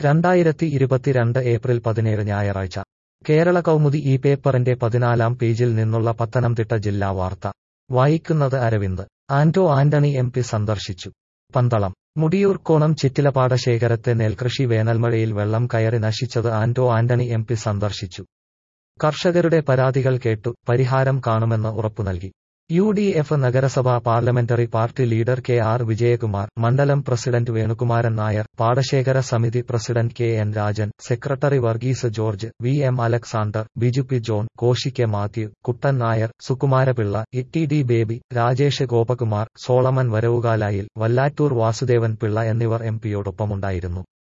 രണ്ടായിരത്തി ഇരുപത്തിരണ്ട് ഏപ്രിൽ പതിനേഴ് ഞായറാഴ്ച കേരള കൗമുദി ഈ പേപ്പറിന്റെ പതിനാലാം പേജിൽ നിന്നുള്ള പത്തനംതിട്ട ജില്ലാ വാർത്ത വായിക്കുന്നത് അരവിന്ദ് ആന്റോ ആന്റണി എം പി സന്ദർശിച്ചു പന്തളം മുടിയൂർക്കോണം ചിറ്റിലപാടശേഖരത്തെ നെൽകൃഷി വേനൽമഴയിൽ വെള്ളം കയറി നശിച്ചത് ആന്റോ ആന്റണി എം പി സന്ദർശിച്ചു കർഷകരുടെ പരാതികൾ കേട്ടു പരിഹാരം കാണുമെന്ന് ഉറപ്പു നൽകി യു ഡി എഫ് നഗരസഭാ parliamentary party leader K R Vijayakumar മണ്ഡലം പ്രസിഡന്റ് വേണുകുമാരൻ നായർ പാടശേഖര സമിതി president K N Rajan secretary Varghese George V M Alexander Biju P John Koshy K Mathew Kuttan Nair Sukumarapillai E D Baby Rajesh Gopakumar Solomon Varavukalayil Vallattoor Vasudevan Pillai എന്നിവർ എം പിയോടൊപ്പമുണ്ടായിരുന്നു